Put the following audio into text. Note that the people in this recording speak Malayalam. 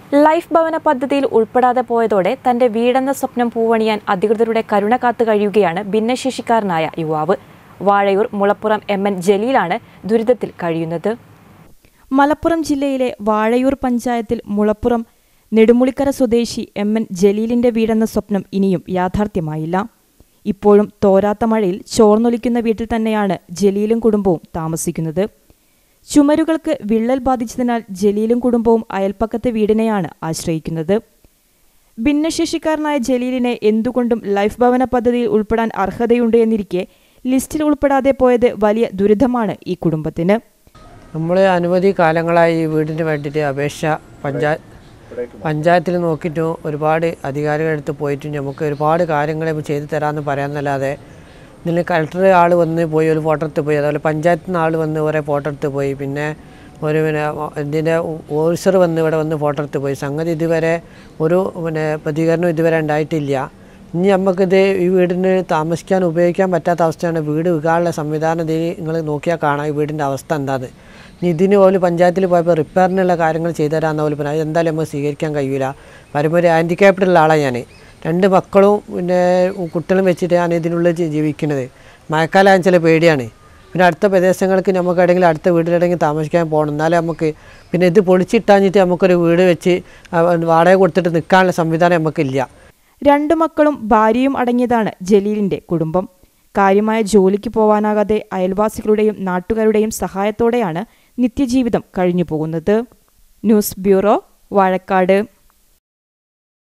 ലൈഫ് ഭവന പദ്ധതിയിൽ ഉൾപ്പെടാതെ പോയതോടെ തന്റെ വീടെന്ന സ്വപ്നം പൂവണിയാൻ അധികൃതരുടെ കരുണ കാത്തു കഴിയുകയാണ് ഭിന്നശേഷിക്കാരനായ യുവാവ് വാഴയൂർ മുളപ്പുറം എം എൻ ജലീലാണ് ദുരിതത്തിൽ കഴിയുന്നത് മലപ്പുറം ജില്ലയിലെ വാഴയൂർ പഞ്ചായത്തിൽ മുളപ്പുറം നെടുമുളിക്കര സ്വദേശി എം എൻ ജലീലിന്റെ വീടെന്ന സ്വപ്നം ഇനിയും യാഥാർത്ഥ്യമായില്ല ഇപ്പോഴും തോരാത്ത മഴയിൽ ചോർന്നൊലിക്കുന്ന വീട്ടിൽ തന്നെയാണ് ജലീലും കുടുംബവും താമസിക്കുന്നത് ചുമരുകൾക്ക് വിള്ളൽ ബാധിച്ചതിനാൽ ജലീലും കുടുംബവും അയൽപ്പക്കത്തെ വീടിനെയാണ് ആശ്രയിക്കുന്നത് ഭിന്നശേഷിക്കാരനായ ജലീലിനെ എന്തുകൊണ്ടും ലൈഫ് ഭവന പദ്ധതിയിൽ ഉൾപ്പെടാൻ അർഹതയുണ്ട് എന്നിരിക്കെ ലിസ്റ്റിൽ ഉൾപ്പെടാതെ പോയത് വലിയ ദുരിതമാണ് ഈ കുടുംബത്തിന് നമ്മൾ അനവധി കാലങ്ങളായി ഈ വീടിന് വേണ്ടിയിട്ട് അപേക്ഷ പഞ്ചായത്ത് പഞ്ചായത്തിൽ നോക്കിയിട്ടും ഒരുപാട് അധികാരികളെടുത്ത് പോയിട്ടും നമുക്ക് ഒരുപാട് കാര്യങ്ങൾ ചെയ്തു തരാമെന്ന് പറയാമെന്നല്ലാതെ ഇതിൽ കളക്ടർ ആൾ വന്ന് പോയി ഒരു ഫോട്ടോ എടുത്ത് പോയി അതുപോലെ പഞ്ചായത്തിൽ നിന്ന് ആൾ വന്ന് കുറേ ഫോട്ടോ എടുത്ത് പോയി പിന്നെ ഒരു പിന്നെ ഇതിൻ്റെ ഓഫീസർ വന്ന് ഇവിടെ വന്ന് ഫോട്ടോ എടുത്ത് പോയി സംഗതി ഇതുവരെ ഒരു പിന്നെ പ്രതികരണം ഇതുവരെ ഉണ്ടായിട്ടില്ല ഇനി നമുക്കിത് ഈ വീടിന് താമസിക്കാൻ ഉപയോഗിക്കാൻ പറ്റാത്ത അവസ്ഥയാണ് വീട് വിൽക്കാനുള്ള സംവിധാനം ഇതിൽ നിങ്ങൾ നോക്കിയാൽ കാണാം ഈ വീടിൻ്റെ അവസ്ഥ എന്താന്ന് ഇനി ഇതിന് പോലും പഞ്ചായത്തിൽ പോയപ്പോൾ റിപ്പയറിനുള്ള കാര്യങ്ങൾ ചെയ്തു തരാമെന്ന പോലെ പിന്നെ അത് എന്തായാലും നമുക്ക് സ്വീകരിക്കാൻ കഴിയില്ല വരുമ്പോൾ ഒരു ഹാൻഡിക്യാപ്ഡ് ഉള്ള ആളാണ് ഞാൻ രണ്ട് മക്കളും പിന്നെ കുട്ടികളും വെച്ചിട്ട് ഞാൻ ഇതിനുള്ളിൽ ജീ- ജീവിക്കുന്നത് മഴക്കാലം ചില പേടിയാണ് പിന്നെ അടുത്ത പ്രദേശങ്ങൾക്ക് നമുക്ക് എവിടെയെങ്കിലും അടുത്ത വീട്ടിലെവിടെയെങ്കിലും താമസിക്കാൻ പോകണം എന്നാലേ നമുക്ക് പിന്നെ ഇത് പൊളിച്ചിട്ടാഞ്ഞിട്ട് നമുക്കൊരു വീട് വെച്ച് ആ, വാടക കൊടുത്തിട്ട് നിൽക്കാനുള്ള സംവിധാനം നമുക്കില്ല രണ്ടു മക്കളും ഭാര്യയും അടങ്ങിയതാണ് ജലീലിന്റെ കുടുംബം കാര്യമായ ജോലിക്ക് പോവാനാകാതെ അയൽവാസികളുടെയും നാട്ടുകാരുടെയും സഹായത്തോടെയാണ് നിത്യജീവിതം കഴിഞ്ഞു പോകുന്നത് ന്യൂസ് ബ്യൂറോ വാഴക്കാട്